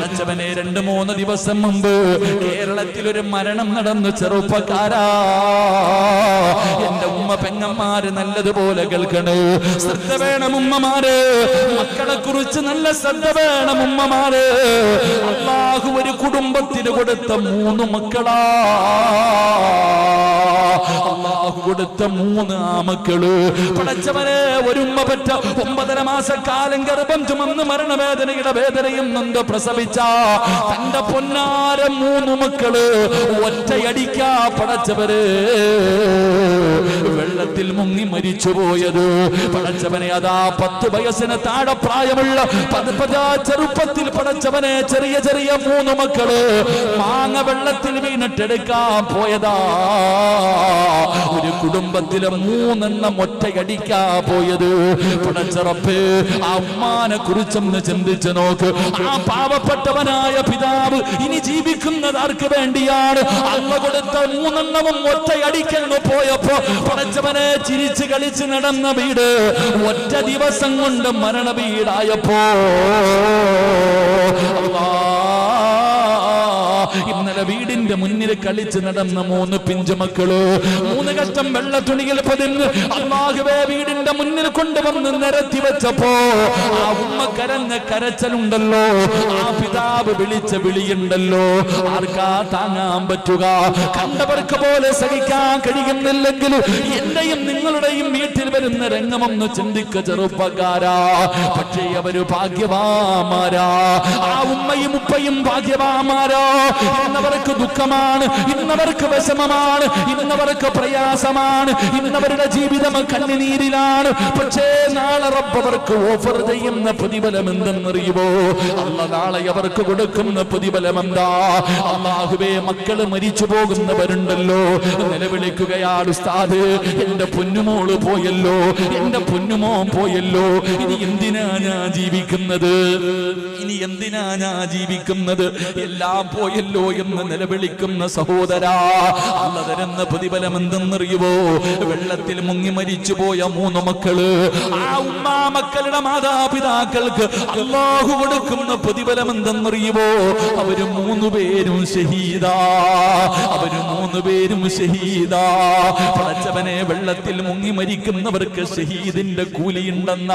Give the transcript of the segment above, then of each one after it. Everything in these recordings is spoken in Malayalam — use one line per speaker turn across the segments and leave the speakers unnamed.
പടച്ചവനെ രണ്ട് മൂന്ന് ദിവസം മുമ്പ് കേരളത്തിൽ ഒരു മരണം നടന്നു ചെറുപ്പക്കാരാ എന്റെ ഉമ്മ പെങ്ങന്മാര് നല്ലതുപോലെ കേൾക്കണേ ശ്രദ്ധ വേണം ഉമ്മമാര് മക്കളെ കുറിച്ച് നല്ല ശ്രദ്ധ വേണം ഉമ്മമാര് അള്ളാഹു ഒരു കുടുംബത്തിന് കൊടുത്ത മൂന്ന് മക്കളാ അള്ളാഹു കൊടുത്ത മൂന്ന് ആമക്കള് പടച്ചവനെ ഒരു ഉമ്മ പറ്റ ഒമ്പതര മാസക്കാലം ഗർഭം ചുമന്ന് മരണവേദനയുടെ വേദനയും നൊന്ത് പ്രസവിച്ച തന്റെ പൊന്നാര മൂന്ന് മക്കള് ഒറ്റയടിക്കാ പടച്ചവര് വെള്ളത്തിൽ മുങ്ങി മരിച്ചുപോയത് പടച്ചവനെ അതാ പത്ത് വയസ്സിന് താഴെ പ്രായമുള്ള പത് പതാ ചെറുപ്പത്തിൽ പടച്ചവനെ ചെറിയ ചെറിയ മൂന്ന് മക്കള് മാങ്ങ വെള്ളത്തിൽ വീണിട്ടെടുക്കാൻ പോയതാ ഒരു കുടുംബത്തിലെ മൂന്നെണ്ണം ഒറ്റയടിക്കാ പോയത് പടച്ചറപ്പ് ആ ഉമ്മാനെ കുറിച്ചൊന്ന് ചിന്തിച്ചു നോക്ക് ആ പാവപ്പെട്ടവനായ പിതാവ് ഇനി ജീവിക്കുന്നത് ആർക്ക് വേണ്ടിയാണ് അമ്മ കൊടുത്ത മൂന്നെണ്ണവും ഒറ്റയടിക്കങ്ങ് പോയപ്പോ പടച്ചവനെ ചിരിച്ച് കളിച്ച് നടന്ന വീട് ഒറ്റ ദിവസം കൊണ്ട് മരണ വീടായപ്പോ അല്ലാ ഇന്നലെ വീടിന്റെ മുന്നിൽ കളിച്ച് നടന്ന മൂന്ന് പിഞ്ചു മക്കള് മൂന്ന് കഷ്ടം വെള്ള തുണിയിൽ പതിന്ന് അള്ളാഹുവേ വീടിന്റെ മുന്നിൽ കൊണ്ടുവന്ന് നിരത്തി വെച്ചപ്പോ ആ ഉമ്മ കരഞ്ഞ കരച്ചലുണ്ടല്ലോ ആ പിതാവ് വിളിച്ച വിളിയുണ്ടല്ലോ ആർക്കാ താങ്ങാൻ പറ്റുക കണ്ടവർക്ക് പോലെ സഹിക്കാൻ കഴിയുന്നില്ലെങ്കിൽ എന്റെയും നിങ്ങളുടെയും വീട്ടിൽ വരുന്ന രംഗമൊന്ന് ചിന്തിക്ക ചെറുപ്പക്കാരാ പക്ഷേ അവര് ഭാഗ്യവാമാരാ ആ ഉമ്മയും ഉപ്പയും ഭാഗ്യവാമാരാ ഇന്നവർക്ക് ദുഃഖമാണ് ഇന്നവർക്ക് വിഷമമാണ് ഇന്നവർക്ക് പ്രയാസമാണ് ഇന്നവരുടെ ജീവിതം കണ്ണുനീരിലാണ് പക്ഷേ നാളെ റബ്ബ് അവർക്ക് ഓഫർ ചെയ്യുന്ന പ്രതിഫലം എന്തെന്നറിയുമോ അല്ല നാളെ അവർക്ക് കൊടുക്കുന്ന പ്രതിഫലം എന്താ അള്ളാഹുവേ മക്കള് മരിച്ചു പോകുന്നവരുണ്ടല്ലോ നിലവിളിക്കുകയാണ് ഉസ്താദ് എന്റെ പൊന്നുമോള് പോയല്ലോ എന്റെ പൊന്നുമോൻ പോയല്ലോ ഇനി എന്തിനാ ഞാൻ ജീവിക്കുന്നത് ഇനി എന്തിനാ ഞാൻ ജീവിക്കുന്നത് എല്ലാം പോയല്ലോ എന്ന് നിലവിളിക്കുന്ന സഹോദരാ അല്ല തരുന്ന പ്രതിഫലം എന്തെന്നറിയുവോ വെള്ളത്തിൽ മുങ്ങി മരിച്ചു പോയ മൂന്ന് മക്കള് ആ ഉമ്മാ മക്കളുടെ മാതാപിതാക്കൾക്ക് അള്ളാഹു കൊടുക്കുന്ന പ്രതിഫലം എന്തെന്നറിയുവോ അവര് മൂന്ന് പേരും ഷഹീദാ അവര് മൂന്ന് പേരും ഷഹീദാ പടച്ചവനെ വെള്ളത്തിൽ മുങ്ങി മരിക്കുന്നവർക്ക് ഷഹീദിന്റെ കൂലിയുണ്ടെന്നാ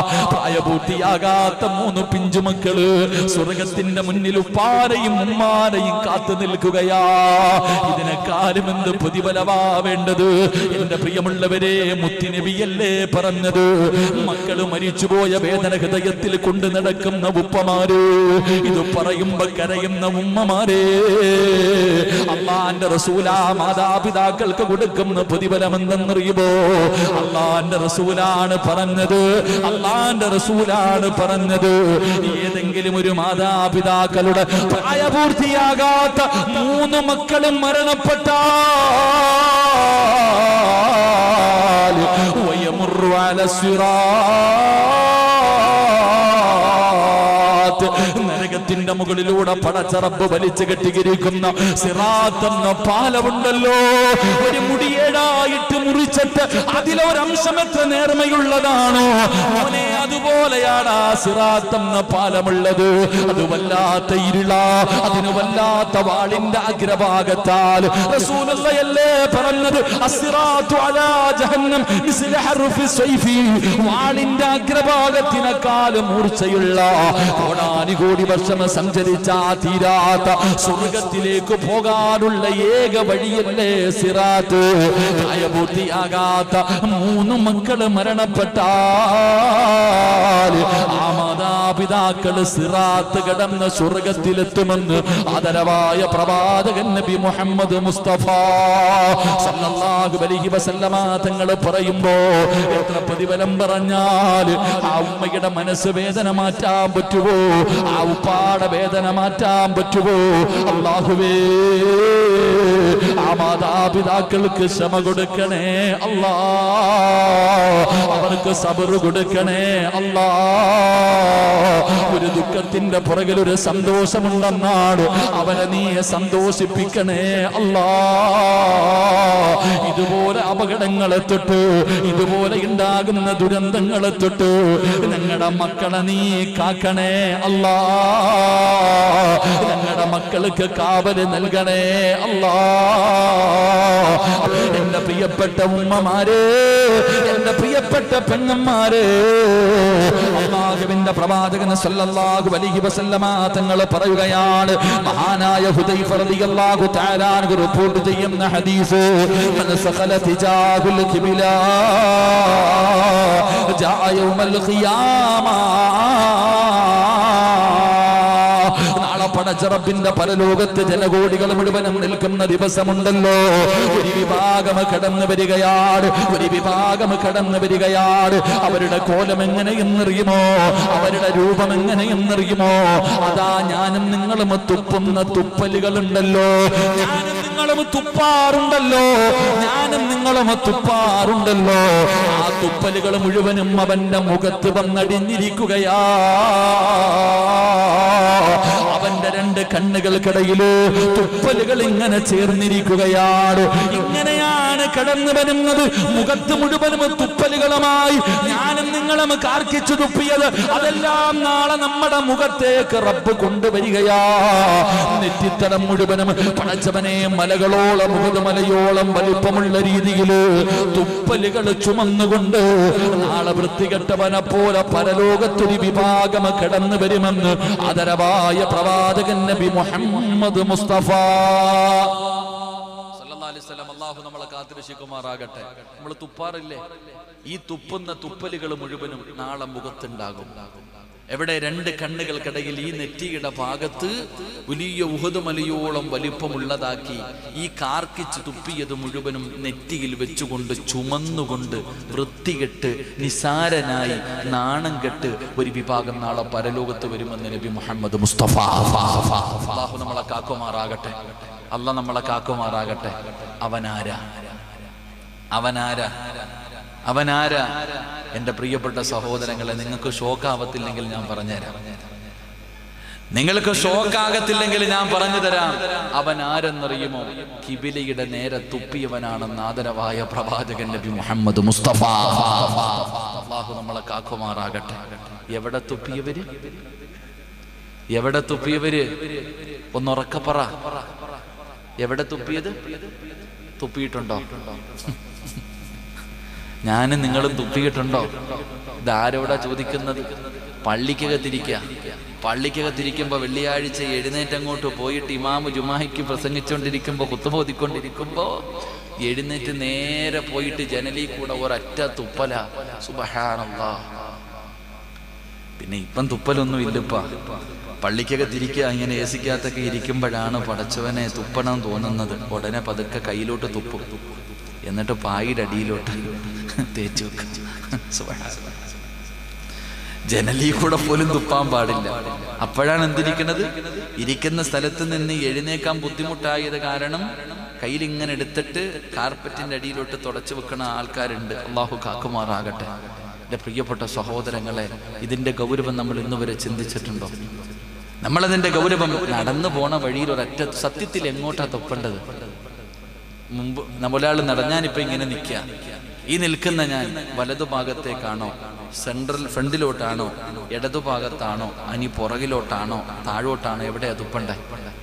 പ്രായപൂർത്തിയാകാത്ത മൂന്ന് പിഞ്ചുമക്കള് സ്വർഗത്തിന്റെ മുന്നിൽ ഉപ്പാരെയും ഉമ്മാരെയും കാത്തു നിൽക്കുകയാ ഇതിനെക്കാളും എന്ത് പ്രതിഫലമാ വേണ്ടത് എന്റെ പ്രിയമുള്ളവരെ മുത്തിനബിയല്ലേ പറഞ്ഞത് മക്കള് മരിച്ചുപോയ വേദന ഹൃദയത്തിൽ കൊണ്ടു നടക്കുന്ന ഉപ്പമാര് ഇത് പറയുമ്പോ കരയുന്ന ഉമ്മമാരെ അള്ളാന്റെ റസൂലാ മാതാപിതാക്കൾക്ക് കൊടുക്കുന്ന പ്രതിഫലം എന്തെന്നറിയുമോ അള്ളാന്റെ റസൂലാണ് പറഞ്ഞത് അള്ളാന്റെ റസൂലാണ് പറഞ്ഞത് ഏതെങ്കിലും ഒരു മാതാപിതാക്കളുടെ പ്രായപൂർത്തിയാകാത്ത മൂന്ന് മക്കളും മരണപ്പെട്ടാൽ വയമുറു അല സിറാത്ത് നരകത്തിന്റെ മുകളിലൂടെ പടച്ചറപ്പ് വലിച്ചു കെട്ടിയിരിക്കുന്ന സിറാത്ത് എന്ന പാലമുണ്ടല്ലോ ഒരു മുടിയേടായിട്ട് മുറിച്ചിട്ട് അതിലൊരംശം എത്ര നേർമയുള്ളതാണോ മോനെ അതുപോലെയാണ് ആ സിറാത്ത് എന്ന പാലമുള്ളത് അത് വല്ലാത്ത ഇരുള അതിന് വല്ലാത്ത വാളിന്റെ അഗ്രഭാഗത്താൽ റസൂലല്ലേ പറഞ്ഞത് അസിറാത്തു അലാ ജഹന്നം മിസ്ല ഹർഫി സൈഫി വാളിന്റെ അഗ്രഭാഗത്തിനേക്കാൾ മൂർച്ചയുള്ള കോടാനുകോടി വർഷം സഞ്ചരിച്ച തീരാത്ത സ്വർഗത്തിലേക്ക് പോകാനുള്ള ഏക വഴിയല്ലേ സിറാത്ത് പ്രായപൂർത്തിയാകാത്ത മൂന്ന് മക്കള് മരണപ്പെട്ടാൽ ആ മാതാപിതാക്കള് സിറാത്ത് കടന്ന് സ്വർഗത്തിലെത്തുമെന്ന് ആദരവായ പ്രവാചകൻ നബി മുഹമ്മദ് മുസ്തഫ സല്ലല്ലാഹു അലൈഹി വസല്ലമ തങ്ങൾ പറയുമ്പോ എത്ര പ്രതിഫലം പറഞ്ഞാൽ ആ ഉമ്മയുടെ മനസ്സ് വേദന മാറ്റാൻ പറ്റുമോ ആ ഉപ്പാടെ വേദന മാറ്റാൻ പറ്റുമോ അള്ളാഹുവേ ആ മാതാപിതാക്കൾക്ക് ക്ഷമ കൊടുക്കണേ അല്ലാ അവർക്ക് സബറ് കൊടുക്കണേ അല്ലാ ഒരു ദുഃഖത്തിന്റെ പുറകിൽ ഒരു സന്തോഷമുണ്ടെന്നാണ് അവരെ നീ സന്തോഷിപ്പിക്കണേ അല്ലാ ഇതുപോലെ അപകടങ്ങളെ തൊട്ട് ഇതുപോലെ ഉണ്ടാകുന്ന ദുരന്തങ്ങളെ തൊട്ട് ഞങ്ങളുടെ മക്കളെ നീ കാക്കണേ അല്ലാ മക്കൾക്ക് കാവല് നൽകണേ അല്ലാ എന്റെ പ്രിയപ്പെട്ട ഉമ്മമാരെ എന്റെ പ്രിയപ്പെട്ട പെങ്ങന്മാരെ അള്ളാഹുവിന്റെ പ്രവാചകൻ സല്ലല്ലാഹു അലൈഹി വസല്ലമ തങ്ങൾ പറയുകയാണ് മഹാനായ ഹുദൈഫ റളിയല്ലാഹു തആല അൻഹു റിപ്പോർട്ട് ചെയ്യുന്ന ഹദീസ് മൻ സഖല തിജാഹുൽ കിബിലാ ജാ യൗമൽ ഖിയാമ നാളെ പടച്ചറപ്പിന്റെ പരലോകത്ത് ജനകോടികൾ മുഴുവനും നിൽക്കുന്ന ദിവസമുണ്ടല്ലോ ഒരു വിഭാഗം കടന്നു വരികയാണ് ഒരു വിഭാഗം കടന്നു വരികയാണ് അവരുടെ കോലം എങ്ങനെയെന്നറിയുമോ അവരുടെ രൂപം എങ്ങനെയെന്നറിയുമോ അതാ ഞാനും നിങ്ങളും തുപ്പുന്ന തുപ്പലുകളുണ്ടല്ലോ ഞാനും നിങ്ങളും തുപ്പാറുണ്ടല്ലോ ഞാനും നിങ്ങളും തുപ്പാറുണ്ടല്ലോ ആ തുപ്പലുകൾ മുഴുവനും അവന്റെ മുഖത്ത് വന്നടിഞ്ഞിരിക്കുകയാ അവന്റെ രണ്ട് കണ്ണുകൾക്കിടയില് തുപ്പലുകൾ ഇങ്ങനെ ചേർന്നിരിക്കുകയാണ് ഇങ്ങനെയാണ് കടന്നു വരുന്നത് മുഖത്ത് മുഴുവനും തുപ്പലുകളുമായി ഞാനും നിങ്ങളും കാർക്കിച്ചു തുപ്പിയത് അതെല്ലാം നാളെ നമ്മുടെ മുഖത്തേക്ക് റബ്ബ് കൊണ്ടുവരികയാ നെറ്റിത്തടം മുഴുവനും പടച്ചവനെ മലകളോളം മുഖമലയോളം വലിപ്പമുള്ള രീതിയില് തുപ്പലുകൾ ചുമന്നുകൊണ്ട് നാളെ വൃത്തികെട്ടവനെ പോലെ പരലോകത്തൊരു വിഭാഗം കടന്നു വരുമെന്ന് ആദരവായ പ്രവാചകൻ നബി മുഹമ്മദ് മുസ്തഫ
സല്ലല്ലാഹു അലൈഹി വസല്ലം അല്ലാഹു നമ്മളെ കാത്തുരക്ഷിക്കുമാറാകട്ടെ നമ്മൾ തുപ്പാറില്ലേ ഈ തുപ്പുന്ന തുപ്പലുകൾ മുഴുവനും നാളെ മുഖത്തുണ്ടാകും എവിടെ രണ്ട് കണ്ണുകൾക്കിടയിൽ ഈ നെറ്റിയുടെ ഭാഗത്ത് വലിയ ഉഹദ് മലയോളം വലിപ്പമുള്ളതാക്കി ഈ കാർക്കിച്ച് തുപ്പിയത് മുഴുവനും നെറ്റിയിൽ വെച്ചുകൊണ്ട് ചുമന്നുകൊണ്ട് വൃത്തികെട്ട് നിസാരനായി നാണം കെട്ട് ഒരു വിഭാഗം നാളെ പരലോകത്ത് വരുമെന്ന് നബി മുഹമ്മദ് മുസ്തഫ അള്ളാഹു നമ്മളെ കാക്കുമാറാകട്ടെ അല്ല നമ്മളെ കാക്കുമാറാകട്ടെ അവനാരാ അവനാരാ അവനാരാ എൻ്റെ പ്രിയപ്പെട്ട സഹോദരങ്ങളെ നിങ്ങൾക്ക് ഷോക്കാവത്തില്ലെങ്കിൽ ഞാൻ പറഞ്ഞുതരാം നിങ്ങൾക്ക് ഷോക്കാകത്തില്ലെങ്കിൽ ഞാൻ പറഞ്ഞു തരാം അവൻ ആരെന്നറിയുമോ കിബിലയുടെ നേരെ തുപ്പിയവനാണെന്ന് ആദരവായ പ്രവാചകൻ നബി മുഹമ്മദ് മുസ്തഫ അള്ളാഹു നമ്മളെ കാക്കുമാറാകട്ടെ എവിടെ തുപ്പിയവര് എവിടെ തുപ്പിയവര് ഒന്നുറക്കപ്പറ എവിടെ തുപ്പിയത് തുപ്പിയിട്ടുണ്ടോ ഞാനും നിങ്ങളും തുപ്പിയിട്ടുണ്ടോ ഇതാരോടാ ചോദിക്കുന്നത് പള്ളിക്കകത്തിരിക്കുക പള്ളിക്കകത്തിരിക്കുമ്പോ വെള്ളിയാഴ്ച എഴുന്നേറ്റ് അങ്ങോട്ട് പോയിട്ട് ഇമാമ് ജുമാഹിക്ക് പ്രസംഗിച്ചുകൊണ്ടിരിക്കുമ്പോ കുത്തുബോധിക്കൊണ്ടിരിക്കുമ്പോ എഴുന്നേറ്റ് നേരെ പോയിട്ട് ജനലിൽ കൂടെ ഒരൊറ്റ തുപ്പല സുബഹാനല്ലാ പിന്നെ ഇപ്പം തുപ്പലൊന്നും ഇല്ലപ്പ പള്ളിക്കകത്തിരിക്കുക ഇങ്ങനെ എ സിക്കകത്തൊക്കെ ഇരിക്കുമ്പോഴാണ് പടച്ചവനെ തുപ്പണം തോന്നുന്നത് ഉടനെ പതുക്കെ കയ്യിലോട്ട് തുപ്പും എന്നിട്ട് പായുടെ അടിയിലോട്ട് തേച്ചു വെക്കും സുബ്ഹാനല്ലാഹ്. ജനലി കൂടെ പോലും തുപ്പാൻ പാടില്ല അപ്പോഴാണ് എന്തിരിക്കുന്നത് ഇരിക്കുന്ന സ്ഥലത്ത് നിന്ന് എഴുന്നേക്കാൻ ബുദ്ധിമുട്ടായത് കാരണം കയ്യിൽ ഇങ്ങനെ എടുത്തിട്ട് കാർപ്പറ്റിന്റെ അടിയിലോട്ട് തുടച്ചു വെക്കണ ആൾക്കാരുണ്ട് അള്ളാഹു കാക്കുമാറാകട്ടെ എൻ്റെ പ്രിയപ്പെട്ട സഹോദരങ്ങളെ ഇതിന്റെ ഗൗരവം നമ്മൾ ഇന്ന് വരെ ചിന്തിച്ചിട്ടുണ്ടോ നമ്മളതിന്റെ ഗൗരവം നടന്നു പോണ വഴിയിൽ ഒരൊറ്റ സത്യത്തിൽ എങ്ങോട്ടാ തൊപ്പേണ്ടത് മുമ്പ് നമ്മളൊരാൾ നടഞ്ഞാനിപ്പോ ഇങ്ങനെ നിൽക്കുക ഈ നിൽക്കുന്ന ഞാൻ വലതുഭാഗത്തേക്കാണോ സെൻട്രൽ ഫ്രണ്ടിലോട്ടാണോ ഇടതുഭാഗത്താണോ അനി പുറകിലോട്ടാണോ താഴോട്ടാണോ എവിടെയാ തുപ്പണ്ടേ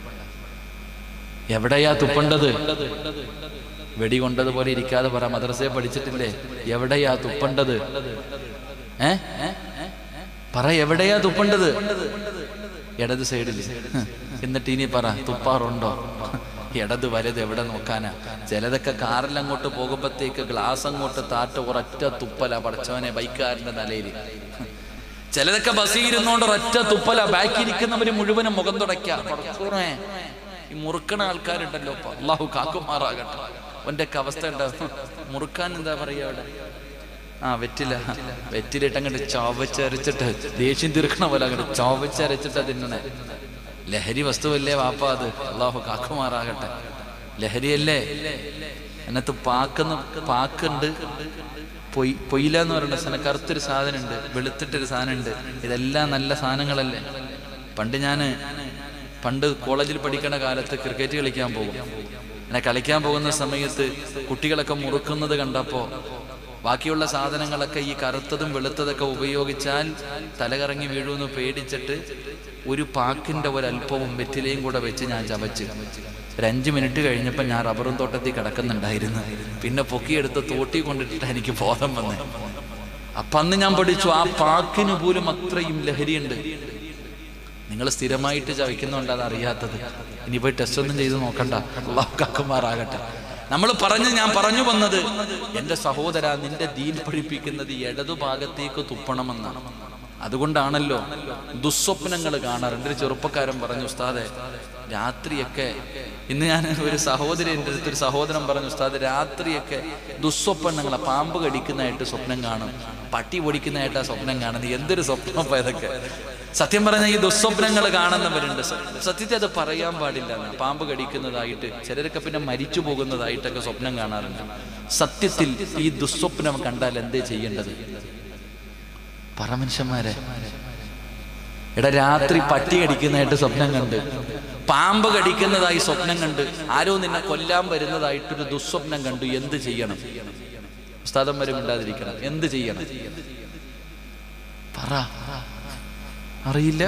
എവിടെയാ തുപ്പണ്ടത് വെടി കൊണ്ടതുപോലെ ഇരിക്കാതെ പറ മദ്രസയെ പഠിച്ചിട്ടില്ലേ എവിടെയാ തുപ്പണ്ടത് ഏ പറ എവിടെയാ തുപ്പണ്ടത് ഇടത് സൈഡിൽ എന്നിട്ട് ഇനി പറ തുപ്പാറുണ്ടോ ഇടത് വലത് എവിടെ നോക്കാനാ ചിലതൊക്കെ കാറിൽ അങ്ങോട്ട് പോകുമ്പോഴത്തേക്ക് ഗ്ലാസ് അങ്ങോട്ട് താട്ട് ഒരൊറ്റ തുപ്പല പടച്ചവനെ ബൈക്കാരന്റെ നിലയിൽ ചിലതൊക്കെ ബസ്സിൽ ഇരുന്നോണ്ട് ഒരൊറ്റ തുപ്പല ബാക്കിയിരിക്കുന്നവര് മുഴുവനും മുഖം തുടയ്ക്കാം പടച്ചോനെ ഈ മുറുക്കണ ആൾക്കാരുണ്ടല്ലോ ഇപ്പൊ അള്ളാഹു കാക്കുമാറാകട്ടെ അവന്റെ ഒക്കെ അവസ്ഥ ഉണ്ടാവും മുറുക്കാൻ എന്താ പറയാ അവിടെ ആ വെറ്റില വെറ്റിലിട്ട് അങ്ങോട്ട് ചവച്ചരച്ചിട്ട് ദേഷ്യം തീർക്കണ പോലെ അങ്ങോട്ട് ചവച്ചരച്ചിട്ട് തിന്നണേ ലഹരി വസ്തുവല്ലേ വാപ്പ അത് അള്ളാഹു കാക്കുമാറാകട്ടെ ലഹരിയല്ലേ അതിനകത്ത് പാക്കുന്ന പാക്കുണ്ട് പൊയ് പൊയ്ല എന്ന് പറയുന്ന സാധനം കറുത്തൊരു സാധനമുണ്ട് വെളുത്തിട്ടൊരു സാധനമുണ്ട് ഇതെല്ലാം നല്ല സാധനങ്ങളല്ലേ പണ്ട് ഞാന് പണ്ട് കോളേജിൽ പഠിക്കണ കാലത്ത് ക്രിക്കറ്റ് കളിക്കാൻ പോകും അങ്ങനെ കളിക്കാൻ പോകുന്ന സമയത്ത് കുട്ടികളൊക്കെ മുറുക്കുന്നത് കണ്ടപ്പോ ബാക്കിയുള്ള സാധനങ്ങളൊക്കെ ഈ കറുത്തതും വെളുത്തതൊക്കെ ഉപയോഗിച്ചാൽ തലകറങ്ങി വീഴുമെന്ന് പേടിച്ചിട്ട് ഒരു പാക്കിന്റെ ഒരല്പവും വെറ്റിലയും കൂടെ വെച്ച് ഞാൻ ചവച്ച് ഒരു അഞ്ച് മിനിറ്റ് കഴിഞ്ഞപ്പോൾ ഞാൻ റബ്ബറും തോട്ടത്തിൽ കിടക്കുന്നുണ്ടായിരുന്നു പിന്നെ പൊക്കിയെടുത്ത് തോട്ടി കൊണ്ടിട്ടിട്ട് എനിക്ക് ബോധം വന്നേ അപ്പൊ അന്ന് ഞാൻ പഠിച്ചു ആ പാക്കിന് പോലും അത്രയും ലഹരിയുണ്ട് നിങ്ങൾ സ്ഥിരമായിട്ട് ചവയ്ക്കുന്നുണ്ട് അത് അറിയാത്തത് ഇനി പോയി ടെസ്റ്റ് ഒന്നും ചെയ്ത് നോക്കണ്ട അള്ളാഹു കാക്കുമാറാകട്ടെ നമ്മൾ പറഞ്ഞ് ഞാൻ പറഞ്ഞു വന്നത് എൻ്റെ സഹോദര നിന്റെ ദീൻ പഠിപ്പിക്കുന്നത് ഇടതുഭാഗത്തേക്ക് തുപ്പണമെന്നാണ് അതുകൊണ്ടാണല്ലോ ദുസ്വപ്നങ്ങൾ കാണാറുണ്ട് ഒരു ചെറുപ്പക്കാരൻ പറഞ്ഞു ഉസ്താദെ രാത്രിയൊക്കെ ഇന്ന് ഞാൻ ഒരു സഹോദരി എൻ്റെ അടുത്ത് ഒരു സഹോദരൻ പറഞ്ഞു ഉസ്താദ് രാത്രിയൊക്കെ ദുസ്വപ്നങ്ങളെ പാമ്പ് കടിക്കുന്നതായിട്ട് സ്വപ്നം കാണും പട്ടി പൊടിക്കുന്നതായിട്ടാ സ്വപ്നം കാണുന്നത് എന്തൊരു സ്വപ്നം ഇപ്പൊ ഇതൊക്കെ സത്യം പറഞ്ഞാൽ ഈ ദുസ്വപ്നങ്ങൾ കാണുന്നവരുണ്ട് സ- സത്യത്തിൽ അത് പറയാൻ പാടില്ല എന്നാ. പാമ്പ് കടിക്കുന്നതായിട്ട് ചിലരൊക്കെ പിന്നെ മരിച്ചു പോകുന്നതായിട്ടൊക്കെ സ്വപ്നം കാണാറുണ്ട് സത്യത്തിൽ ഈ ദുസ്വപ്നം കണ്ടാൽ എന്തേ ചെയ്യേണ്ടത് പറ മനുഷ്യന്മാരെ എടാ രാത്രി പട്ടി കടിക്കുന്നതായിട്ട് സ്വപ്നം കണ്ട് പാമ്പ് കടിക്കുന്നതായി സ്വപ്നം കണ്ട് ആരോ നിന്നെ കൊല്ലാൻ വരുന്നതായിട്ടൊരു ദുസ്വപ്നം കണ്ടു എന്ത് ചെയ്യണം ഉസ്താദന്മാരും ഇണ്ടാതിരിക്കണം എന്ത് ചെയ്യണം പറ അറിയില്ല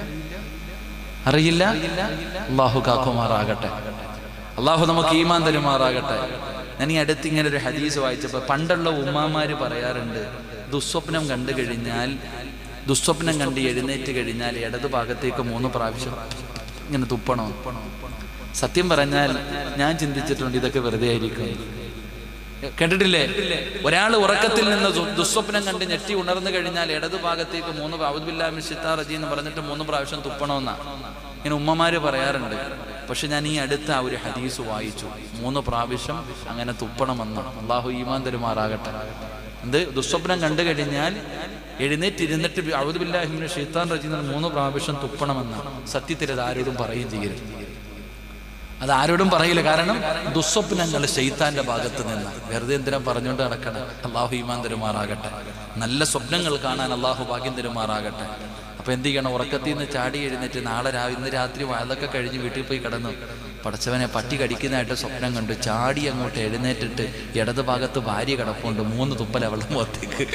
അറിയില്ല അള്ളാഹു കാക്കുമാറാകട്ടെ അള്ളാഹു നമുക്ക് ഈമാൻ തരുമാറാകട്ടെ ഞാൻ ഈ അടുത്ത് ഇങ്ങനെ ഒരു ഹദീസ് വായിച്ചപ്പോൾ പണ്ടുള്ള ഉമ്മാമാര് പറയാറുണ്ട് ദുസ്വപ്നം കണ്ടു കഴിഞ്ഞാൽ ദുസ്വപ്നം കണ്ട് എഴുന്നേറ്റ് കഴിഞ്ഞാൽ ഇടതു ഭാഗത്തേക്ക് മൂന്ന് പ്രാവശ്യം ഇങ്ങനെ തുപ്പണോ സത്യം പറഞ്ഞാൽ ഞാൻ ചിന്തിച്ചിട്ടുണ്ട് ഇതൊക്കെ വെറുതെ ആയിരിക്കും കേട്ടിട്ടില്ലേ ഒരാൾ ഉറക്കത്തിൽ നിന്ന് ദു- ദുസ്വപ്നം കണ്ട് ഞെട്ടി ഉണർന്നു കഴിഞ്ഞാൽ ഇടതു ഭാഗത്തേക്ക് മൂന്ന് റജി എന്ന് പറഞ്ഞിട്ട് മൂന്ന് പ്രാവശ്യം തുപ്പണമെന്നാ ഇങ്ങനെ ഉമ്മമാര് പറയാറുണ്ട് പക്ഷെ ഞാൻ ഈ അടുത്ത ആ ഒരു ഹദീസ് വായിച്ചു മൂന്ന് പ്രാവശ്യം അങ്ങനെ തുപ്പണമെന്ന് അള്ളാഹു ഈമാൻ തരുമാറാകട്ടെ എന്ത് ദുസ്വപ്നം കണ്ടു കഴിഞ്ഞാൽ എഴുന്നേറ്റിരുന്നിട്ട് അഴുതുബില്ലാഹിമിന് ഷെയ്ത്താൻ റജി എന്ന് മൂന്ന് പ്രാവശ്യം തുപ്പണമെന്ന് സത്യത്തിൽ അത് ആരോടും പറയുകയും ചെയ്യരുത് അത് ആരോടും പറയില്ല കാരണം ദുസ്വപ്നങ്ങൾ ശൈത്താന്റെ ഭാഗത്ത് നിന്ന് വെറുതെ എന്തിനാ പറഞ്ഞുകൊണ്ട് നടക്കണം അള്ളാഹു ഈമാൻ തരുമാറാകട്ടെ നല്ല സ്വപ്നങ്ങൾ കാണാൻ അള്ളാഹു ഭാഗ്യം തരുമാറാകട്ടെ അപ്പൊ എന്ത് ചെയ്യണം ഉറക്കത്തിൽ നിന്ന് ചാടി എഴുന്നേറ്റ് നാളെ രാവിലെ ഇന്ന് രാത്രി വയലൊക്കെ കഴിഞ്ഞ് വീട്ടിൽ പോയി കിടന്നു പടച്ചവനെ പട്ടി കടിക്കുന്നതായിട്ട് സ്വപ്നം കണ്ടു ചാടി അങ്ങോട്ട് എഴുന്നേറ്റിട്ട് ഇടത് ഭാഗത്ത് ഭാര്യ കിടപ്പുണ്ട് മൂന്ന് തുപ്പല വെള്ളം മുഖത്തേക്ക്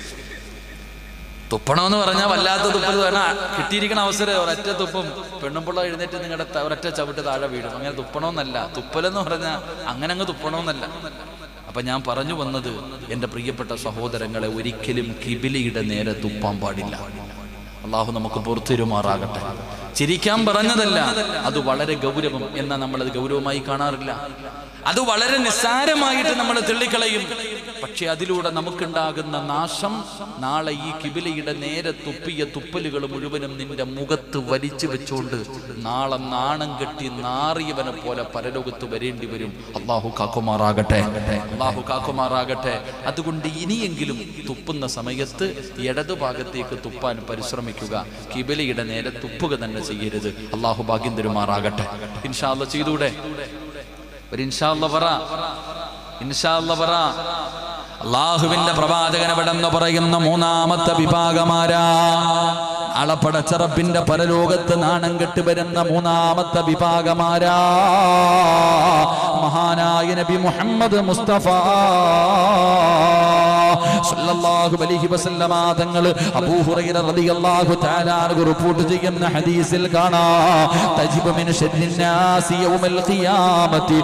തുപ്പണമെന്ന് പറഞ്ഞാൽ വല്ലാത്ത തുപ്പൽ വേണം കിട്ടിയിരിക്കണ അവസരം ഒരൊറ്റ തുപ്പും പെണ്ണുമ്പിള്ള എഴുന്നേറ്റ് നിങ്ങളുടെ ത- ഒരൊറ്റ ചവിട്ട് താഴെ വീഴും അങ്ങനെ തുപ്പണമെന്നല്ല തുപ്പലെന്ന് പറഞ്ഞാൽ അങ്ങനെ അങ്ങ് തുപ്പണമെന്നല്ല അപ്പൊ ഞാൻ പറഞ്ഞു വന്നത് എൻ്റെ പ്രിയപ്പെട്ട സഹോദരങ്ങളെ ഒരിക്കലും കിബിലിയുടെ നേരെ തുപ്പാൻ പാടില്ല അള്ളാഹു നമുക്ക് പുറത്തിരുമാറാകട്ടെ ചിരിക്കാൻ പറഞ്ഞതല്ല അത് വളരെ ഗൗരവം എന്നാൽ നമ്മളത് ഗൗരവമായി കാണാറില്ല അത് വളരെ നിസ്സാരമായിട്ട് നമ്മൾ തെള്ളിക്കളയും പക്ഷെ അതിലൂടെ നമുക്കുണ്ടാകുന്ന നാശം നാളെ ഈ കിബിലയുടെ നേരെ തുപ്പിയ തുപ്പലുകൾ മുഴുവനും നിന്റെ മുഖത്ത് വലിച്ചു വെച്ചുകൊണ്ട് നാളെ നാണം കെട്ടി നാറിയവനെ പോലെ പരലോകത്ത് വരേണ്ടി വരും അള്ളാഹു കാക്കുമാറാകട്ടെ അള്ളാഹു കാക്കുമാറാകട്ടെ അതുകൊണ്ട് ഇനിയെങ്കിലും തുപ്പുന്ന സമയത്ത് ഇടതുഭാഗത്തേക്ക് തുപ്പാൻ പരിശ്രമിക്കുക കിബിലയുടെ നേരെ തുപ്പുക തന്നെ ചെയ്യരുത് അള്ളാഹു ഭാഗ്യം തരുമാറാകട്ടെ ഇൻഷാല്ല ചെയ്തൂടെ ഒരു ഇൻഷാല്ല പറ ഇൻഷാല്ല പറ അള്ളാഹുവിന്റെ പ്രവാചകൻ എവിടെന്ന് പറയുന്ന മൂന്നാമത്തെ വിഭാഗമാരാ അളപ്പടച്ചറപ്പിന്റെ പരലോകത്ത് നാണം കെട്ട് വരുന്ന മൂന്നാമത്തെ വിഭാഗമാരാ മഹാനായ നബി മുഹമ്മദ് മുസ്തഫ സല്ലല്ലാഹു അലൈഹി വസല്ലമ തങ്ങൾ അബൂ ഹുറൈറ റളിയല്ലാഹു തആല അൻഹു റിപ്പോർട്ട് ചെയ്യുന്ന ഹദീസിൽ കാണാ തജിബു മിൻ ശർരിൻ നാസി യൗമൽ ഖിയാമത്തി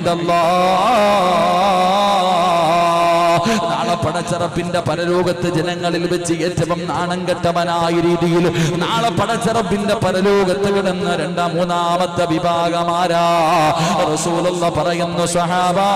ഇൻദല്ലാഹ് നാളെ പടച്ചറപ്പിന്റെ പരലോകത്ത് ജനങ്ങളിൽ വെച്ച് ഏറ്റവും നാണം കെട്ടവനായ രീതിയിൽ നാളെ പടച്ചറപ്പിന്റെ പരലോകത്ത് കിടന്ന രണ്ടാം മൂന്നാമത്തെ വിഭാഗമാരാ റസൂലുള്ള പറയുന്നു സഹാബാ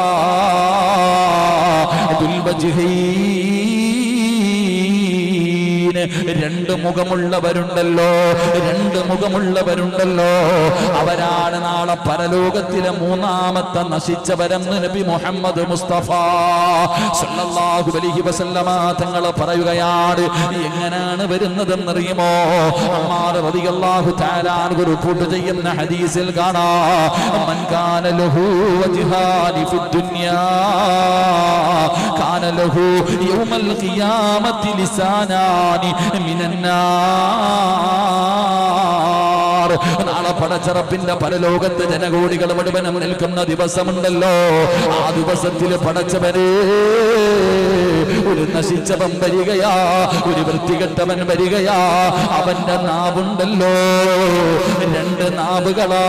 രണ്ട് മുഖമുള്ളവരുണ്ടല്ലോ രണ്ട് മുഖമുള്ളവരുണ്ടല്ലോ അവരാണ് നാളെ പരലോകത്തിലെ മൂന്നാമത്തെ നശിച്ചവരെന്ന് നബി മുഹമ്മദ് മുസ്തഫ സല്ലല്ലാഹു അലൈഹി വസല്ലമ തങ്ങൾ പറയുകയാണ് എങ്ങനെയാണ് വരുന്നതെന്നറിയുമോ അമ്മാർ റളിയല്ലാഹു തആല അൻഹു റിപ്പോർട്ട് ചെയ്യുന്ന ഹദീസിൽ കാണാം മൻ കാന ലഹു വജ്ഹാനി ഫിദ് ദുനിയാ കാന ലഹു യൗമൽ ഖിയാമത്തി ലിസാനാനി മിനൻ നാർ
നാളെ പടച്ചറപ്പിന്റെ പരലോകത്ത് ജനകോടികൾ മുഴുവനും നിൽക്കുന്ന ദിവസമുണ്ടല്ലോ ആ ദിവസത്തിൽ പടച്ചവരെ ഒരു നശിച്ചവൻ വരികയാ ഒരു വൃത്തികെട്ടവൻ വരികയാ അവന്റെ നാവുണ്ടല്ലോ രണ്ട് നാവുകളാ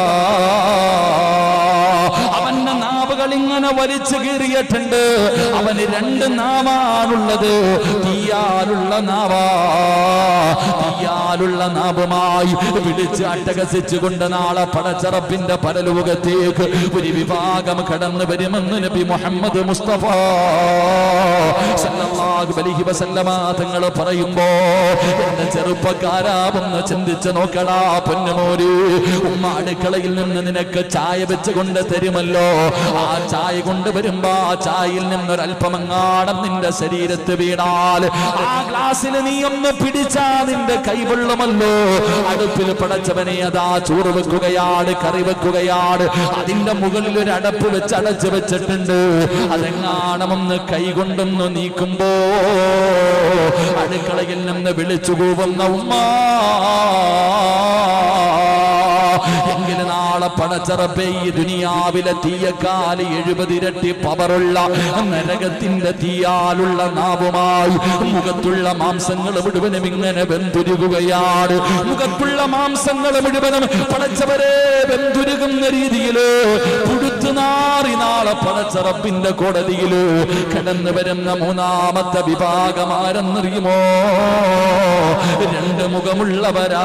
അവന്റെ നാവുകൾ ഇങ്ങനെ വലിച്ചു കീറിയിട്ടുണ്ട് അവന് രണ്ട് നാവാണുള്ളത് തീയാലുള്ള നാവാ തീയാലുള്ള നാവുമായി വിളിച്ച് അട്ടഹസിച്ചുകൊണ്ട് നാളെ പടച്ചറപ്പിന്റെ പരലോകത്തേക്ക് ഒരു വിഭാഗം കടന്നു വരുമെന്ന് നബി മുഹമ്മദ് മുസ്തഫ സല്ലല്ലാഹു അലൈഹി വസല്ലമ തങ്ങൾ പറയുമ്പോ എന്റെ ചെറുപ്പക്കാരാ ഒന്ന് ചിന്തിച്ച് നോക്കടാ പൊന്നുമോര് ഉമ്മ അടുക്കളയിൽ നിന്ന് നിനക്ക് ചായ വെച്ച് കൊണ്ട് തരുമല്ലോ ആ ചായ കൊണ്ടുവരുമ്പോ ആ ചായയിൽ നിന്നൊരല്പമങ്ങാടം നിന്റെ ശരീരത്ത് വീണാൽ ആ ഗ്ലാസ്സിൽ നീ ഒന്ന് പിടിച്ചാ നിന്റെ കൈവെള്ളമല്ലോ അടുപ്പിൽ പടച്ചവനെ അതാ ചോറ് വെക്കുകയാണ് കറി വെക്കുകയാണ് അതിന്റെ മുകളിൽ ഒരു അടപ്പ് വെച്ച് അടച്ചു വെച്ചിട്ടുണ്ട് അതെങ്ങാണമെന്ന് കൈകൊണ്ടൊന്ന് നീക്കുമ്പോ അടുക്കളയിൽ നിന്ന് വിളിച്ചു കൂവുന്ന ഉമ്മ എങ്കിലും നാളെ പടച്ചറപ്പെ ഈ ദുനിയാവിലെ തീയക്കാല് എഴുപതിരട്ടി പവറുള്ള നരകത്തിന്റെ തീയാലുള്ള നാവുമായി മുഖത്തുള്ള മാംസങ്ങൾ മുഴുവനും ഇങ്ങനെ വെന്തുരുകുകയാണ് മുഖത്തുള്ള മാംസങ്ങൾ മുഴുവനും പടച്ചവരെ വെന്തുരുകുന്ന രീതിയില് പുഴുത്തു നാറി നാളെ പടച്ചറപ്പിന്റെ കോടതിയില് കടന്നു വരുന്ന മൂന്നാമത്തെ വിഭാഗമാരെന്നറിയുമോ രണ്ട് മുഖമുള്ളവരാ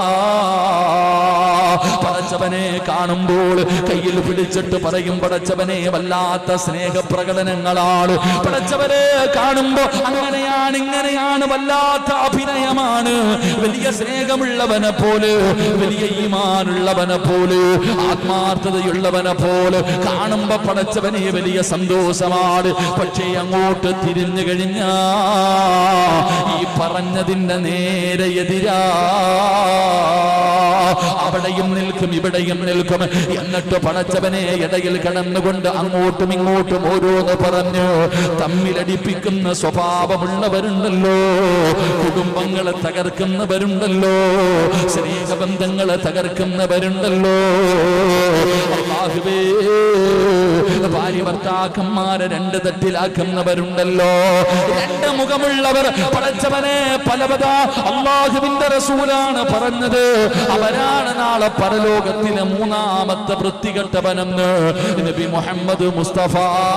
പടച്ചവനെ കാണുമ്പോൾ കയ്യിൽ പിടിച്ചിട്ട് പറയും പടച്ചവനെ വല്ലാത്ത സ്നേഹപ്രകടനങ്ങളാണ് പടച്ചവനെ കാണുമ്പോ അങ്ങനെയാണ് ഇങ്ങനെയാണ് വല്ലാത്ത അഭിനയമാണ് വലിയ സ്നേഹമുള്ളവനെ പോലെ വലിയ ഈമാനുള്ളവനെ പോലെ ആത്മാർത്ഥതയുള്ളവനെ പോലെ കാണുമ്പോ പടച്ചവനെ വലിയ സന്തോഷമാണ് പക്ഷേ അങ്ങോട്ട് തിരിഞ്ഞു കഴിഞ്ഞാ ഈ പറഞ്ഞതിന്റെ നേരെ എതിരാ അവിടെയും നിൽക്കും ഇവിടെയും നിൽക്കും എന്നിട്ട് പടച്ചവനെ ഇടയിൽ കടന്നുകൊണ്ട് അങ്ങോട്ടും ഇങ്ങോട്ടും ഓരോന്ന് പറഞ്ഞ് തമ്മിലടിപ്പിക്കുന്ന സ്വഭാവമുള്ളവരുണ്ടല്ലോ കുടുംബങ്ങളെ തകർക്കുന്നവരുണ്ടല്ലോ സ്നേഹബന്ധങ്ങളെ തകർക്കുന്നവരുണ്ടല്ലോ അല്ലാഹുവേ ഭാര്യ ഭർത്താക്കന്മാരെ രണ്ട് തട്ടിലാക്കുന്നവരുണ്ടല്ലോ രണ്ട് മുഖമുള്ളവർ പടച്ചവനെ പലപത അള്ളാഹുവിന്റെ റസൂലാണ് പറഞ്ഞത് അവരാണ് നാളെ പരലോകത്തിലെ മൂന്നാമത്തെ വൃത്തികെട്ടവനെന്ന് നബി മുഹമ്മദ് മുസ്തഫ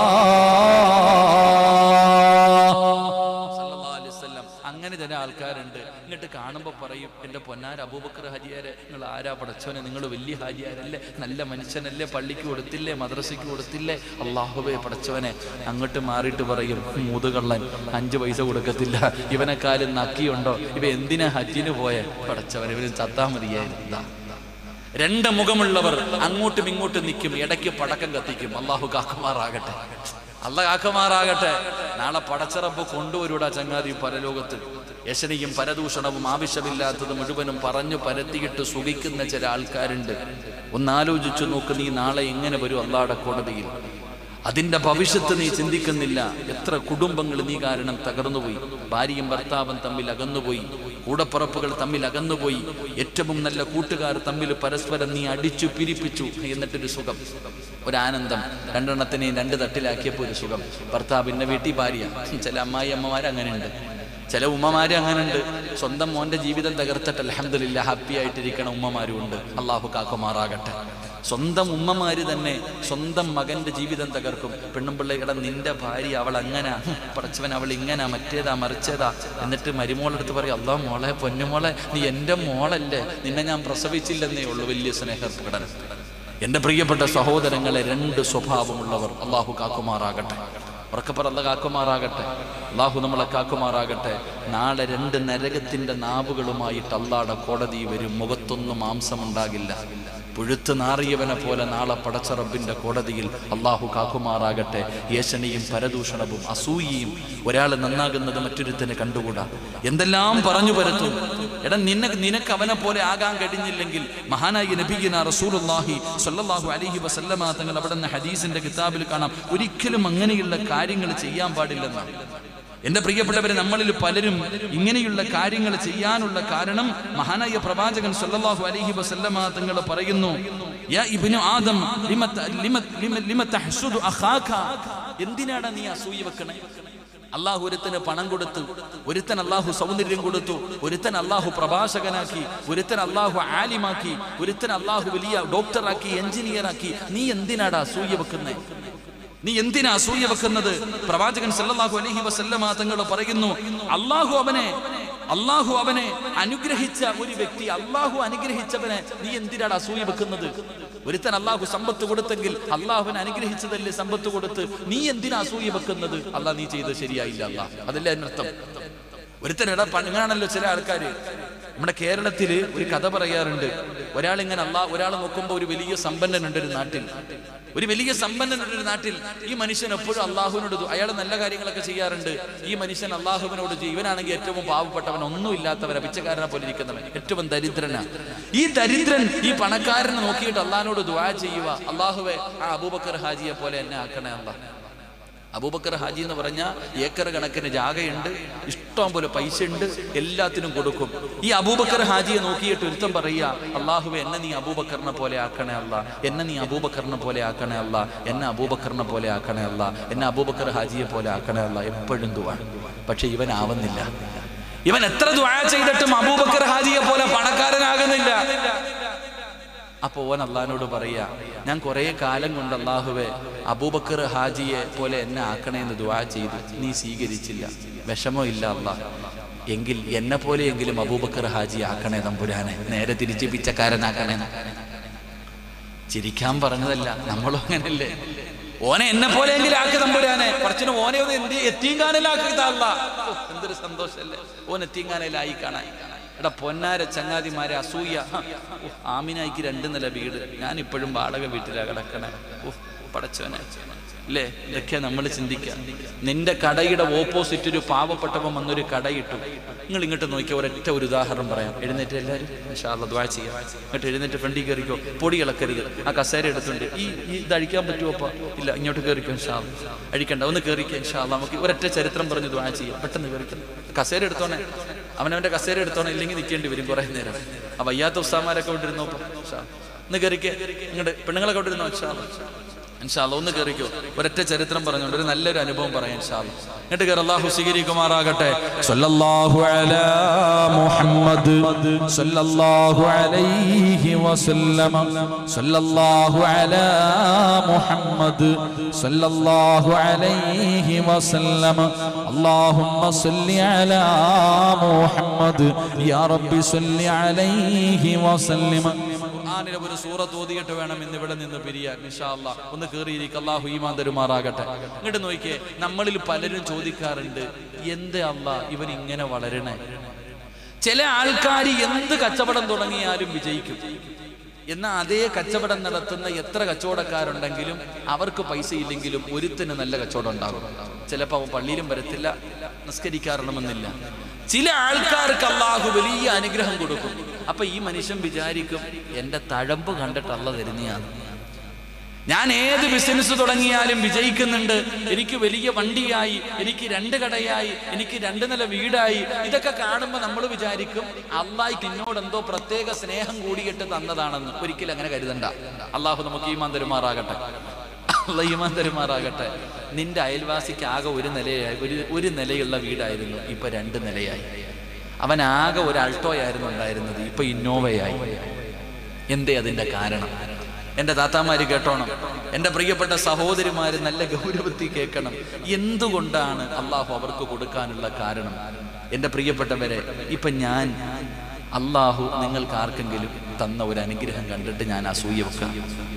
സല്ലല്ലാഹു അലൈഹി വസല്ലം. അങ്ങനെ ചില ആൾക്കാരുണ്ട് എന്നിട്ട് കാണുമ്പോൾ പറയും എൻ്റെ പൊന്നാര അബൂബക്കർ ഹാജിയാരെ നിങ്ങൾ ആരാ പടച്ചോനെ നിങ്ങൾ വലിയ ഹാജിയാരല്ലേ നല്ല മനുഷ്യനല്ലേ പള്ളിക്ക് കൊടുത്തില്ലേ മദ്രസയ്ക്ക് കൊടുത്തില്ലേ അള്ളാഹുബേ പടച്ചവനെ അങ്ങോട്ട് മാറിയിട്ട് പറയും മുതുകള്ളൻ അഞ്ച് പൈസ കൊടുക്കത്തില്ല ഇവനെക്കാലും നക്കിയുണ്ടോ ഇവ എന്തിനാ ഹജ്ജിന് പോയ പടച്ചവൻ ഇവന് ചത്താ മതിയായിരുന്നു ഇതാ. രണ്ട് മുഖമുള്ളവർ അങ്ങോട്ടും ഇങ്ങോട്ടും നിൽക്കും ഇടയ്ക്ക് പടക്കം കത്തിക്കും അള്ളാഹു കാക്കുമാറാകട്ടെ അല്ല കാക്കുമാറാകട്ടെ നാളെ പടച്ചറപ്പ് കൊണ്ടുവരൂടാ ചങ്ങാതി പരലോകത്ത് യശനിയും പരദൂഷണവും ആവശ്യമില്ലാത്തത് മുഴുവനും പറഞ്ഞു പരത്തിയിട്ട് സുഖിക്കുന്ന ചില ആൾക്കാരുണ്ട് ഒന്നാലോചിച്ചു നോക്ക് നീ നാളെ എങ്ങനെ വരും അള്ളാടെ കോടതിയിൽ അതിന്റെ ഭവിഷ്യത്ത് നീ ചിന്തിക്കുന്നില്ല എത്ര കുടുംബങ്ങൾ നീ കാരണം തകർന്നുപോയി ഭാര്യയും ഭർത്താവും തമ്മിൽ അകന്നുപോയി കൂടപ്പുറപ്പുകൾ തമ്മിൽ അകന്നുപോയി ഏറ്റവും നല്ല കൂട്ടുകാർ തമ്മിൽ പരസ്പരം നീ അടിച്ചു പിരിപ്പിച്ചു എന്നിട്ടൊരു സുഖം ഒരാനന്ദം രണ്ടെണ്ണത്തിനെയും രണ്ട് തട്ടിലാക്കിയപ്പോൾ ഒരു സുഖം ഭർത്താവിന്റെ വീട്ടിൽ ഭാര്യ ചില അമ്മായി അമ്മമാർ അങ്ങനെയുണ്ട് ചില ഉമ്മമാര് അങ്ങനെയുണ്ട് സ്വന്തം മോന്റെ ജീവിതം തകർത്തിട്ട് അലഹമില്ല ഹാപ്പി ആയിട്ടിരിക്കണ ഉമ്മമാരും ഉണ്ട് അള്ളാഹു കാക്കുമാറാകട്ടെ സ്വന്തം ഉമ്മമാര് തന്നെ സ്വന്തം മകന്റെ ജീവിതം തകർക്കും പെണ്ണും പിള്ളേരുടെ നിന്റെ ഭാര്യ അവൾ അങ്ങനെ പടച്ചവൻ അവൾ ഇങ്ങനെ മറ്റേതാ മറിച്ചേതാ എന്നിട്ട് മരുമോളെടുത്ത് പറയും അല്ലാ മോളെ പൊന്നുമോളെ നീ എൻ്റെ മോളല്ലേ നിന്നെ ഞാൻ പ്രസവിച്ചില്ലെന്നേ ഉള്ളൂ വലിയ സ്നേഹപ്രകടനം എൻ്റെ പ്രിയപ്പെട്ട സഹോദരങ്ങളെ രണ്ട് സ്വഭാവമുള്ളവർ അള്ളാഹു കാക്കുമാറാകട്ടെ ഉറക്കപ്പറ അല്ല കാക്കുമാറാകട്ടെ അള്ളാഹു നമ്മളെ കാക്കുമാറാകട്ടെ നാളെ രണ്ട് നരകത്തിന്റെ നാവുകളുമായിട്ട് അള്ളാടെ കോടതി വരും മുഖത്തൊന്നും മാംസമുണ്ടാകില്ല പുഴുത്ത് നാറിയവനെ പോലെ നാളെ പടച്ചറബിന്റെ കോടതിയിൽ അള്ളാഹു കാക്കുമാറാകട്ടെ യേശനയും പരദൂഷണവും അസൂയയും ഒരാൾ നന്നാകുന്നത് മറ്റൊരുത്തന് കണ്ടുകൂടാ എന്തെല്ലാം പറഞ്ഞു പരത്തും എടാ നിന്നെ നിനക്ക് അവനെ പോലെ ആകാൻ കഴിഞ്ഞില്ലെങ്കിൽ മഹാനായി നബീന റസൂലുള്ളാഹി സ്വല്ലല്ലാഹു അലൈഹി വസല്ലമ തങ്ങൾ അവിടെ നിന്ന് ഹദീസിന്റെ കിതാബിൽ കാണാം ഒരിക്കലും അങ്ങനെയുള്ള കാര്യങ്ങൾ ചെയ്യാൻ പാടില്ലെന്നാണ് എന്റെ പ്രിയപ്പെട്ടവരെ നമ്മളിൽ പലരും ഇങ്ങനെയുള്ള കാര്യങ്ങൾ ചെയ്യാനുള്ള കാരണം മഹാനായ പ്രവാചകൻ സല്ലല്ലാഹു അലൈഹി വസല്ലമ തങ്ങൾ പറയുന്നു യാ ഇബ്നു ആദം ലിമ ത- ലിമ- ലിമ- ലിമ തഹ്സുദു അഖാക എന്തിനാണ് നീ അസൂയ വെക്കണേ അള്ളാഹു ഒരുത്തന് പണം കൊടുത്തു ഒരുത്തൻ അള്ളാഹു സൗന്ദര്യം കൊടുത്തു ഒരുത്തൻ അള്ളാഹു പ്രഭാഷകനാക്കി ഒരുത്തൻ അള്ളാഹു ആലിമാക്കി ഒരുത്തൻ അള്ളാഹു വലിയ ഡോക്ടറാക്കി എഞ്ചിനീയറാക്കി നീ എന്തിനാടാ അസൂയ വെക്കുന്നേ നീ എന്തിനാ അസൂയ വെക്കുന്നത് പ്രവാചകൻ സല്ലല്ലാഹു അലൈഹി വസല്ലമ തങ്ങൾ പറയുന്നു അള്ളാഹു അവനെ അള്ളാഹു അവനെ അനുഗ്രഹിച്ച ഒരു വ്യക്തി അള്ളാഹു അനുഗ്രഹിച്ചവനെ നീ എന്തിനാണ് അസൂയ വെക്കുന്നത് ഒരുത്തൻ അള്ളാഹു സമ്പത്ത് കൊടുത്തെങ്കിൽ അള്ളാഹുവിനെ അനുഗ്രഹിച്ചതല്ലേ സമ്പത്ത് കൊടുത്ത് നീ എന്തിനാ അസൂയ വെക്കുന്നത് അള്ളാഹ് നീ ചെയ്തത് ശരിയായില്ല അള്ളാഹ് അതല്ലേ അതിനർത്ഥം ഒരുത്തനെടാ പണങ്ങാണല്ലോ ചില ആൾക്കാര് നമ്മുടെ കേരളത്തില് ഒരു കഥ പറയാറുണ്ട് ഒരാൾ ഇങ്ങനെ അല്ലാ ഒരാൾ നോക്കുമ്പോൾ ഒരു വലിയ സമ്പന്നനുണ്ട് ഒരു നാട്ടിൽ ഒരു വലിയ സമ്പന്നനുണ്ട് ഒരു നാട്ടിൽ ഈ മനുഷ്യൻ എപ്പോഴും അള്ളാഹുവിനോട് അയാൾ നല്ല കാര്യങ്ങളൊക്കെ ചെയ്യാറുണ്ട് ഈ മനുഷ്യൻ അള്ളാഹുവിനോട് ചെയ്യും. ഇവനാണെങ്കിൽ ഏറ്റവും പാവപ്പെട്ടവൻ ഒന്നുമില്ലാത്തവൻ പിച്ചക്കാരനെ പോലെ ഇരിക്കുന്നവൻ ഏറ്റവും ദരിദ്രനാ ഈ ദരിദ്രൻ ഈ പണക്കാരനെ നോക്കിയിട്ട് അള്ളാഹിനോട് ദുആ ചെയ്യുക അള്ളാഹുവെ ആ അബൂബക്കർ ഹാജിയെ പോലെ എന്നെ ആക്കണേ അള്ളാഹ് അബൂബക്കർ ഹാജി എന്ന് പറഞ്ഞാൽ ഏക്കർ കണക്കിന് ജാഗയുണ്ട് ഇഷ്ടം പോലെ പൈസ ഉണ്ട് എല്ലാത്തിനും കൊടുക്കും ഈ അബൂബക്കർ ഹാജിയെ നോക്കിയിട്ട് ഒരുത്തം പറയുക അള്ളാഹുവെ എന്നെ നീ അബൂബക്കറിനെ പോലെ ആക്കണേ അല്ല എന്നെ നീ അബൂബക്കറിനെ പോലെ ആക്കണേ അല്ല എന്നെ അബൂബക്കറിനെ പോലെ ആക്കണേ അല്ല എന്നെ അബൂബക്കർ ഹാജിയെ പോലെ ആക്കണേ അല്ല എപ്പോഴും ദുവാ പക്ഷെ ഇവൻ ആവുന്നില്ല ഇവൻ എത്ര ദുആ ചെയ്തിട്ടും അബൂബക്കർ ഹാജിയെ പോലെ പണക്കാരനാകുന്നില്ല അപ്പൊ ഓൻ അള്ളഹാനോട് പറയാ ഞാൻ കുറെ കാലം കൊണ്ട് അള്ളാഹുവെ അബൂബക്കർ ഹാജിയെ പോലെ എന്നെ ആക്കണേ എന്ന് ദുആ ചെയ്തു നീ സ്വീകരിച്ചില്ല വിഷമോ ഇല്ല അള്ളാഹ് എങ്കിൽ എന്നെ പോലെയെങ്കിലും അബൂബക്കർ ഹാജി ആക്കണേ തമ്പുരാനെ നേരെ തിരിച്ച് പിച്ചക്കാരനാക്കണേ ചിരിക്കാൻ പറഞ്ഞതല്ല നമ്മളും അങ്ങനല്ലേ ഓനെ എന്നെ പോലെയെങ്കിലും ആക്കി തമ്പുരാനെ കുറച്ചിന് ഓനെ ഒന്ന് എന്ത് എത്തിയങ്കാനലാക്കി താള്ള എന്തൊരു സന്തോഷല്ലേ ഓൻ എത്തിയങ്കാനലായി കാണാൻ എടാ പൊന്നാര ചങ്ങാതിമാരെ അസൂയ ഹ, ഓ, ആമിനായിക്ക് രണ്ട് നില വീട് ഞാൻ ഇപ്പോഴും വാടക വീട്ടിലാ കിടക്കണേ ഓ പടച്ചവനെ അല്ലേ ഇതൊക്കെ നമ്മൾ ചിന്തിക്കുക നിന്റെ കടയുടെ ഓപ്പോസിറ്റ് ഒരു പാവപ്പെട്ടവൻ വന്നൊരു കടയിട്ടു നിങ്ങൾ ഇങ്ങോട്ട് നോക്കിയ ഒരൊറ്റ ഒരു ഉദാഹരണം പറയാം എഴുന്നേറ്റ് എല്ലാവരും ഇൻഷാല്ലാ ദ്വാ ചെയ്യാം എന്നിട്ട് എഴുന്നേറ്റ് ഫ്രണ്ടിൽ കയറിക്കോ പൊടി ഇളക്കരുത് ആ കസേര എടുത്തുണ്ട് ഈ ഈ ഇത് അഴിക്കാൻ പറ്റുമോ അപ്പ ഇല്ല ഇങ്ങോട്ട് കയറിക്കോ ഇൻഷാല്ല അഴിക്കണ്ട ഒന്ന് കയറിക്കോ ഇൻഷാല്ല നമുക്ക് ഒരൊറ്റ ചരിത്രം പറഞ്ഞ് ദ്വാ ചെയ്യാം പെട്ടെന്ന് കയറിക്കണം കസേര എടുത്തോണേ അവനവന്റെ കസേര എടുത്തോണേ ഇല്ലെങ്കിൽ നിൽക്കേണ്ടി വരും കുറെ നേരം ആ വയ്യാത്ത ഉസ്താമാരൊക്കെ കൊണ്ടിരുന്നോ ഒന്ന് കയറിക്കേ ഇങ്ങോട്ട് പെണ്ണുങ്ങളൊക്കെ കൊണ്ടിരുന്നോ ഇൻഷാല്ല ഇൻഷാല്ല ഒന്ന് കയറിക്കോ ഒരൊറ്റ ചരിത്രം പറഞ്ഞുകൊണ്ട് ഒരു നല്ലൊരു അനുഭവം പറയാം ഇൻഷാല്ല എന്നിട്ട് കയറി അള്ളാഹു സ്വീകരിക്കുമാറാകട്ടെ
സല്ലല്ലാഹു അലാ മുഹമ്മദ് സല്ലല്ലാഹു അലൈഹി വസല്ലമ സല്ലല്ലാഹു അലാ മുഹമ്മദ് സല്ലല്ലാഹു അലൈഹി വസല്ലമ اللهم صل على محمد يا رب صل عليه وسلم
ഖുർആനിലെ ഒരു സൂറത്ത് ഓതിയിട്ട് വേണം ഇന്ന് ഇവിടെ നിന്ന് പിരിയാൻ ഇൻഷാ അല്ലാ ഒന്ന് കയറിയിരിക്കും അള്ളാഹു ഈമാൻ തരുമാറാകട്ടെ ഇങ്ങോട്ട് നോക്കിയേ നമ്മളിൽ പലരും ചോദിക്കാറുണ്ട് എന്ത് അല്ലാ ഇവൻ ഇങ്ങനെ വളരണേ ചില ആൾക്കാർ എന്ത് കച്ചവടം തുടങ്ങിയാലും വിജയിക്കും എന്നാൽ അതേ കച്ചവടം നടത്തുന്ന എത്ര കച്ചവടക്കാരുണ്ടെങ്കിലും അവർക്ക് പൈസ ഇല്ലെങ്കിലും ഒരുത്തിന് നല്ല കച്ചവടം ഉണ്ടാകും ചിലപ്പോൾ അവൻ പള്ളിയിലും വരത്തില്ല നിസ്കരിക്കാറണമെന്നില്ല ചില ആൾക്കാർക്ക് അള്ളാഹു വലിയ അനുഗ്രഹം കൊടുക്കും അപ്പൊ ഈ മനുഷ്യൻ വിചാരിക്കും എന്റെ തഴമ്പ് കണ്ടിട്ട് അള്ള തരുന്നതാണ് ഞാൻ ഏത് ബിസിനസ് തുടങ്ങിയാലും വിജയിക്കുന്നുണ്ട് എനിക്ക് വലിയ വണ്ടിയായി എനിക്ക് രണ്ട് കടയായി എനിക്ക് രണ്ട് നില വീടായി ഇതൊക്കെ കാണുമ്പോൾ നമ്മൾ വിചാരിക്കും അള്ളാഹ് നിന്നോട് എന്തോ പ്രത്യേക സ്നേഹം കൂടിയിട്ട് തന്നതാണെന്ന് ഒരിക്കലും അങ്ങനെ കരുതണ്ട അള്ളാഹു നമുക്ക് ഈമാൻ തരുമാറാകട്ടെ അള്ളാഹ് ഈമാൻ തരുമാറാകട്ടെ നിന്റെ അയൽവാസിക്ക് ആകെ ഒരു നിലയായി ഒരു ഒരു നിലയുള്ള വീടായിരുന്നു ഇപ്പൊ രണ്ട് നിലയായി അവൻ ആകെ ഒരു അൾട്ടോയായിരുന്നു ഉണ്ടായിരുന്നത് ഇപ്പൊ ഇന്നോവയായി എന്തേ അതിന്റെ കാരണം എൻ്റെ താത്താമാര് കേട്ടോണം എൻ്റെ പ്രിയപ്പെട്ട സഹോദരിമാര് നല്ല ഗൗരവത്തിൽ കേൾക്കണം എന്തുകൊണ്ടാണ് അള്ളാഹു അവർക്ക് കൊടുക്കാനുള്ള കാരണം എൻ്റെ പ്രിയപ്പെട്ടവരെ ഇപ്പൊ ഞാൻ അള്ളാഹു നിങ്ങൾക്ക് ആർക്കെങ്കിലും തന്ന ഒരു അനുഗ്രഹം കണ്ടിട്ട് ഞാൻ അസൂയ വെക്കാം